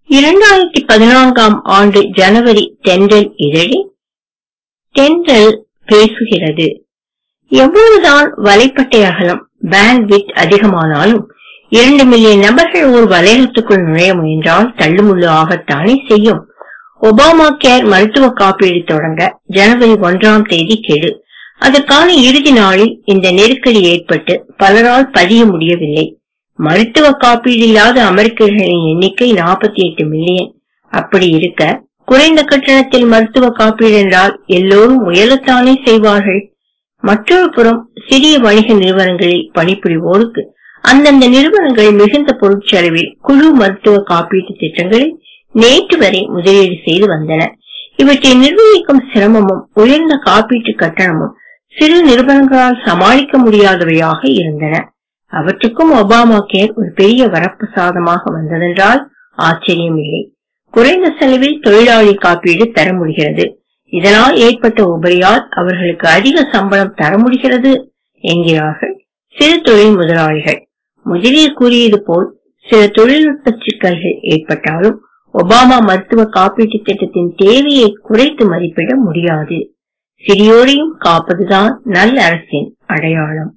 இரண்டாயிரத்தி பதினான்காம் ஆண்டு ஜனவரி தென்றல் இதழில் தென்றல் பேசுகிறது எவ்வளவுதான் வலைப்பட்டை அகலம் பேண்ட்வித் அதிகமானாலும் இரண்டு மில்லியன் நபர்கள் ஒரு வலையகத்துக்குள் நுழைய முயன்றால் தள்ளுமுள்ளு ஆகத்தானே செய்யும் ஒபாமா கேர் மருத்துவ காப்பீடு தொடங்க ஜனவரி ஒன்றாம் தேதி கெடு அதற்கான இறுதி நாளில் இந்த நெருக்கடி ஏற்பட்டு பலரால் பதிய முடியவில்லை மருத்துவ காப்பீடு இல்லாத அமெரிக்கர்களின் எண்ணிக்கை 48 மில்லியன் அப்படி இருக்க குறைந்த கட்டணத்தில் மருத்துவ காப்பீடு என்றால் எல்லோரும் முயலத்தானே செய்வார்கள் மற்றொரு புறம் சிறிய வணிக நிறுவனங்களில் பணிபுரிவோருக்கு அந்தந்த நிறுவனங்கள் மிகுந்த பொருட்செலவில் குழு மருத்துவ காப்பீட்டு திட்டங்களில் நேற்று வரை முதலீடு செய்து வந்தன இவற்றை நிர்வகிக்கும் சிரமமும் உயர்ந்த காப்பீட்டு கட்டணமும் சிறு நிறுவனங்களால் சமாளிக்க முடியாதவையாக இருந்தன அவற்றுக்கும் ஒபாமா கேர் ஒரு பெரிய வரப்பிரசாதமாக வந்ததென்றால் ஆச்சரியமில்லை குறைந்த செலவில் தொழிலாளி காப்பீடு தர முடிகிறது இதனால் ஏற்பட்ட உபரியால் அவர்களுக்கு அதிக சம்பளம் தர முடிகிறது என்கிறார்கள் சிறு தொழில் முதலாளிகள் முதலில் கூறியது போல் சில தொழில்நுட்ப சிக்கல்கள் ஏற்பட்டாலும் ஒபாமா மருத்துவ காப்பீட்டு திட்டத்தின் தேவையை குறைத்து மதிப்பிட முடியாது சிறியோரையும் காப்பதுதான் நல்ல அரசின் அடையாளம்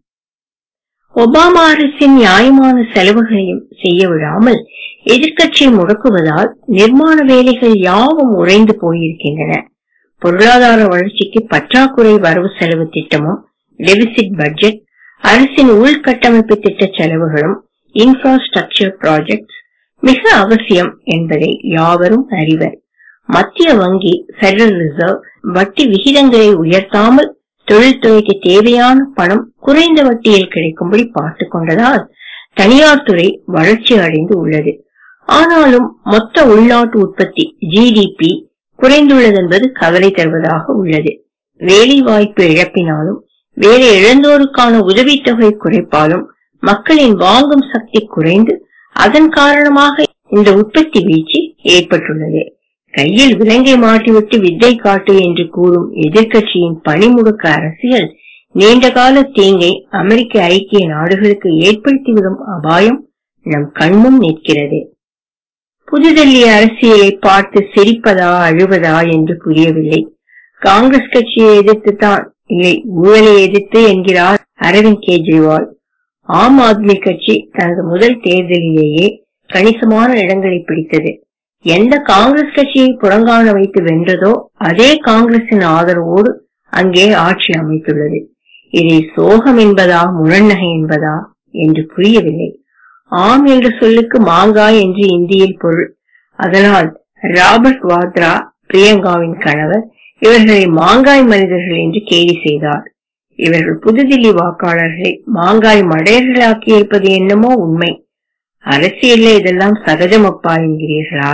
ஒபாமா அரசின் நியாயமான செலவுகளையும் செய்ய விடாமல் எதிர்க்கட்சி முடக்குவதால் நிர்மாண வேலைகள் யாவும் உறைந்து போயிருக்கின்றன பொருளாதார வளர்ச்சிக்கு பற்றாக்குறை வரவு செலவு திட்டமும் டெபிசிட் பட்ஜெட் அரசின் உள்கட்டமைப்பு திட்ட செலவுகளும் இன்ஃப்ராஸ்ட்ரக்சர் ப்ராஜெக்ட்ஸ் மிக அவசியம் என்பதை யாவரும் அறிவர் மத்திய வங்கி பெடரல் ரிசர்வ் வட்டி விகிதங்களை உயர்த்தாமல் தொழில்துறைக்கு தேவையான பணம் குறைந்த வட்டியில் கிடைக்கும்படி பார்த்துக் கொண்டதால் தனியார் துறை வளர்ச்சி அடைந்து உள்ளது ஆனாலும் மொத்த உள்நாட்டு உற்பத்தி ஜிடிபி குறைந்துள்ளது என்பது கவலை தருவதாக உள்ளது வேலை வாய்ப்பு இழப்பினாலும் வேலை இழந்தோருக்கான உதவித்தொகை குறைப்பாலும் மக்களின் வாங்கும் சக்தி குறைந்து அதன் காரணமாக இந்த உற்பத்தி வீழ்ச்சி ஏற்பட்டுள்ளது கையில் விலங்கை மாட்டிவிட்டு வித்தை காட்டு என்று கூறும் எதிர்க்கட்சியின் பணிமுடக்க அரசியல் நீண்டகால தீங்கை அமெரிக்க ஐக்கிய நாடுகளுக்கு ஏற்படுத்திவிடும் அபாயம் நம் கண்முன் நிற்கிறது புதுடெல்லி அரசியலை பார்த்து சிரிப்பதா அழுவதா என்று புரியவில்லை காங்கிரஸ் கட்சியை எதிர்த்து தான் இல்லை ஊழலை எதிர்த்து என்கிறார் அரவிந்த் கெஜ்ரிவால் ஆம் ஆத்மி கட்சி தனது முதல் தேர்தலிலேயே கணிசமான இடங்களை பிடித்தது எந்த காங்கிரஸ் கட்சியை புறங்காண வைத்து வென்றதோ அதே காங்கிரசின் ஆதரவோடு அங்கே ஆட்சி அமைத்துள்ளது இதை சோகம் என்பதா முரண்நகை என்பதா என்று புரியவில்லை ஆம் என்ற சொல்லுக்கு மாங்காய் என்று இந்தியில் பொருள் அதனால் ராபர்ட் வாத்ரா பிரியங்காவின் கணவர் இவர்களை மாங்காய் மனிதர்கள் என்று கேலி செய்தார் இவர்கள் புதுதில்லி வாக்காளர்களை மாங்காய் மடையர்களாக்கி இருப்பது என்னமோ உண்மை அரசியல்ல இதெல்லாம் சகஜமப்பா என்கிறீர்களா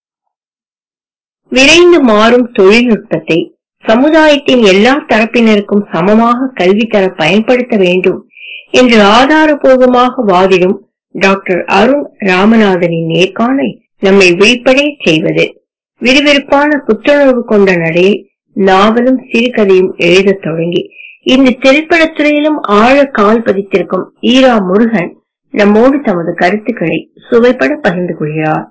விரைந்து மாறும் தொழில்நுட்பத்தை சமுதாயத்தின் எல்லா தரப்பினருக்கும் சமமாக கல்வி தர பயன்படுத்த வேண்டும் என்று ஆதாரபூர்வமாக வாதிடும் டாக்டர் அருண் ராமநாதனின் நேர்காணல் நம்மை விழிப்படைய செய்வது விறுவிறுப்பான புத்துணர்வு கொண்ட நடையில் நாவலும் சிறுகதையும் எழுதத் தொடங்கி இந்த திரைப்படத்துறையிலும் ஆழ கால் பதித்திருக்கும் ஈரா முருகன் நம்மோடு தமது கருத்துக்களை சுவைப்பட பகிர்ந்து கொள்கிறார்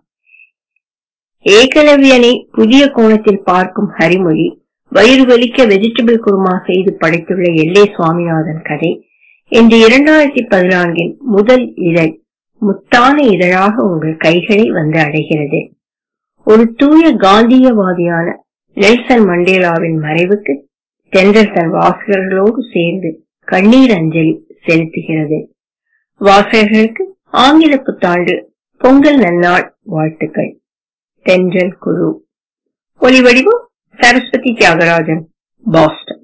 ஏகலவியனை புதிய கோணத்தில் பார்க்கும் ஹரிமொழி வயிறு வலிக்க வெஜிடபிள் குருமா செய்து படைத்துள்ள எல்லே சுவாமிநாதன் கதை என்று இரண்டாயிரத்தி பதினான்கின் முதல் இதழ் முத்தான இதழாக உங்கள் கைகளை வந்து அடைகிறது ஒரு தூய காந்தியவாதியான நெல்சன் மண்டேலாவின் மறைவுக்கு தென்றல் தன் வாசகர்களோடு சேர்ந்து கண்ணீர் அஞ்சலி செலுத்துகிறது வாசகர்களுக்கு ஆங்கில புத்தாண்டு பொங்கல் நன்னாள் வாழ்த்துக்கள் தென்றல் குழு ஒலிவடிவம் சரஸ்வதி தியாகராஜன் பாஸ்டன்